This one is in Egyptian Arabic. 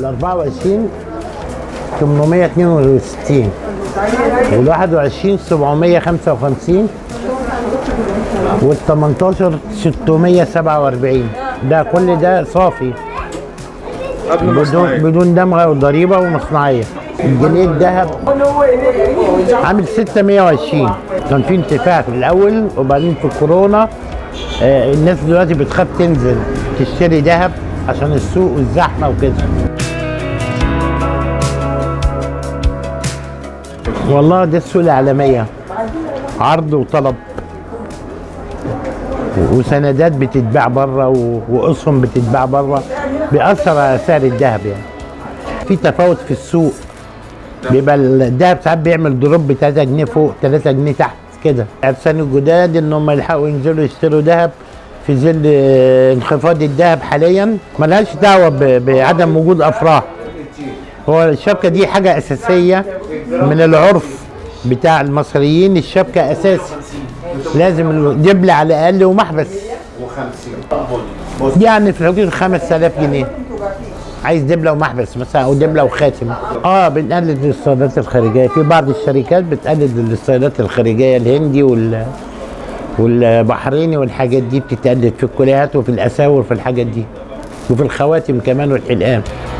24 862 وال 21 755 وال 18 647 ده كل ده صافي قبل بدون مصنعية بدون دمغه وضريبه ومصنعيه الجنيه الذهب عامل 620 كان في انتفاع في الاول وبعدين في الكورونا آه، الناس دلوقتي بتخاف تنزل تشتري ذهب عشان السوق والزحمه وكده والله ده السوق العالميه عرض وطلب وسندات بتتباع بره و- واسهم بتتباع بره بيأثر على سعر الذهب يعني في تفاوت في السوق بيبقى الذهب ساعات بيعمل دروب 3 جنيه فوق 3 جنيه تحت كده عرسان الجداد ان هم يلحقوا ينزلوا يشتروا ذهب في ظل آه، انخفاض الذهب حاليا ملهاش دعوه ب- بعدم وجود افراح هو الشبكه دي حاجه اساسيه من العرف بتاع المصريين الشبكه اساسي لازم دبل على الاقل ومحبس يعني في حدود 5000 جنيه عايز دبله ومحبس مثلا او دبله وخاتم اه بنقلد الاستيرادات الخارجيه في بعض الشركات بتقلد الاستيرادات الخارجيه الهندي وال والبحريني والحاجات دي بتتقلد في الكليات وفي الاساور وفي الحاجات دي وفي الخواتم كمان والحلقان